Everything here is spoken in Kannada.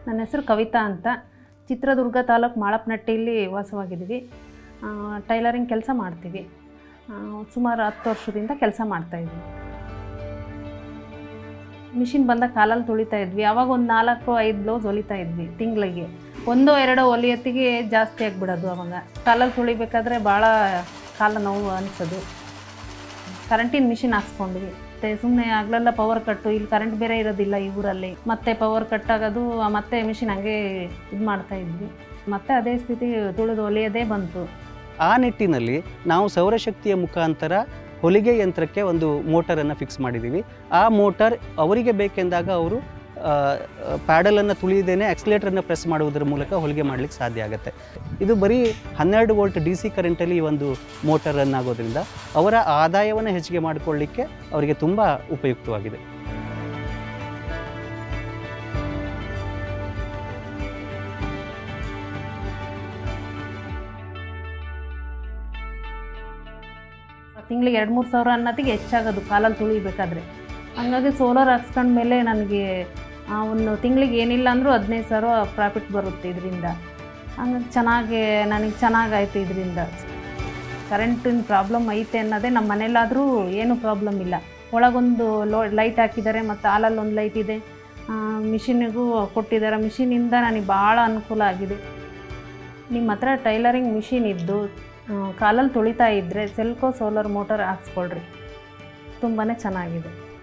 ನನ್ನ ಹೆಸರು ಕವಿತಾ ಅಂತ ಚಿತ್ರದುರ್ಗ ತಾಲೂಕು ಮಾಳಪ್ಪನಟ್ಟಿಯಲ್ಲಿ ವಾಸವಾಗಿದ್ದೀವಿ ಆ, ಟೈಲರಿಂಗ್ ಕೆಲಸ ಮಾಡ್ತೀವಿ ಆ, ಸುಮಾರು ಹತ್ತು ವರ್ಷದಿಂದ ಕೆಲಸ ಮಾಡ್ತಾಯಿದ್ವಿ ಮಿಷಿನ್ ಬಂದ ಕಾಲಲ್ಲಿ ತುಳಿತಾ ಇದ್ವಿ ಆವಾಗ ಒಂದು ನಾಲ್ಕು ಐದು ಬ್ಲೌಸ್ ಹೊಲಿತಾ ಇದ್ವಿ ತಿಂಗಳಿಗೆ ಒಂದೋ ಎರಡೋ ಹೊಲಿಯತ್ತಿಗೆ ಜಾಸ್ತಿ ಆಗಿಬಿಡೋದು ಅವಾಗ ಕಾಲಲ್ಲಿ ತುಳಿಬೇಕಾದ್ರೆ ಭಾಳ ಕಾಲ ನೋವು ಅನಿಸೋದು ಕರೆಂಟಿನ ಮಿಷಿನ್ ಹಾಕ್ಸ್ಕೊಂಡ್ವಿ ಮತ್ತು ಸುಮ್ಮನೆ ಆಗಲೆಲ್ಲ ಪವರ್ ಕಟ್ಟು ಇಲ್ಲಿ ಕರೆಂಟ್ ಬೇರೆ ಇರೋದಿಲ್ಲ ಈ ಊರಲ್ಲಿ ಮತ್ತೆ ಪವರ್ ಕಟ್ ಆಗೋದು ಮತ್ತೆ ಮಿಷಿನ್ ಹಂಗೆ ಇದು ಮಾಡ್ತಾ ಇದ್ವಿ ಮತ್ತೆ ಅದೇ ಸ್ಥಿತಿ ತುಳಿದು ಹೊಲಿಯೋದೇ ಬಂತು ಆ ನಿಟ್ಟಿನಲ್ಲಿ ನಾವು ಸೌರಶಕ್ತಿಯ ಮುಖಾಂತರ ಹೊಲಿಗೆ ಯಂತ್ರಕ್ಕೆ ಒಂದು ಮೋಟರನ್ನು ಫಿಕ್ಸ್ ಮಾಡಿದ್ದೀವಿ ಆ ಮೋಟರ್ ಅವರಿಗೆ ಬೇಕೆಂದಾಗ ಅವರು ಪ್ಯಾಡಲನ್ನು ತುಳಿದೇನೆ ಆಕ್ಸಿಲೇಟರನ್ನು ಪ್ರೆಸ್ ಮಾಡುವುದರ ಮೂಲಕ ಹೊಲಿಗೆ ಮಾಡಲಿಕ್ಕೆ ಸಾಧ್ಯ ಆಗುತ್ತೆ ಇದು ಬರೀ ಹನ್ನೆರಡು ವೋಲ್ಟ್ ಡಿ ಸಿ ಕರೆಂಟಲ್ಲಿ ಈ ಒಂದು ಮೋಟರನ್ನು ಆಗೋದ್ರಿಂದ ಅವರ ಆದಾಯವನ್ನು ಹೆಚ್ಚಿಗೆ ಮಾಡಿಕೊಳ್ಳಿಕ್ಕೆ ಅವರಿಗೆ ತುಂಬ ಉಪಯುಕ್ತವಾಗಿದೆ ತಿಂಗಳಿಗೆ ಎರಡು ಮೂರು ಸಾವಿರ ಅನ್ನೋತ್ತಿಗೆ ಹೆಚ್ಚಾಗೋದು ಕಾಲಲ್ಲಿ ತುಳಿಬೇಕಾದ್ರೆ ಹಂಗಾಗಿ ಸೋಲಾರ್ ಹಾಕ್ಸ್ಕೊಂಡ್ಮೇಲೆ ನನಗೆ ಆ, ಒಂದು ತಿಂಗಳಿಗೆ ಏನಿಲ್ಲ ಅಂದರೂ ಹದಿನೈದು ಸಾವಿರ ಪ್ರಾಫಿಟ್ ಬರುತ್ತೆ ಇದರಿಂದ ಹಂಗಾಗಿ ಚೆನ್ನಾಗಿ ನನಗೆ ಚೆನ್ನಾಗಾಯ್ತು ಇದರಿಂದ ಕರೆಂಟಿನ ಪ್ರಾಬ್ಲಮ್ ಐತೆ ಅನ್ನೋದೇ ನಮ್ಮ ಮನೇಲಾದರೂ ಏನೂ ಪ್ರಾಬ್ಲಮ್ ಇಲ್ಲ ಒಳಗೊಂದು ಲೋ ಲೈಟ್ ಹಾಕಿದ್ದಾರೆ ಮತ್ತು ಹಾಲಲ್ಲಿ ಒಂದು ಲೈಟ್ ಇದೆ ಮಿಷಿನಿಗೂ ಕೊಟ್ಟಿದ್ದಾರೆ ಮಿಷಿನಿಂದ ನನಗೆ ಭಾಳ ಅನುಕೂಲ ಆಗಿದೆ ನಿಮ್ಮ ಹತ್ರ ಟೈಲರಿಂಗ್ ಮಿಷಿನ್ ಇದ್ದು ಕಾಲಲ್ಲಿ ತುಳಿತಾ ಇದ್ದರೆ ಸೆಲ್ಕೋ ಸೋಲಾರ್ ಮೋಟರ್ ಹಾಕ್ಸ್ಕೊಳ್ರಿ ತುಂಬಾ ಚೆನ್ನಾಗಿದೆ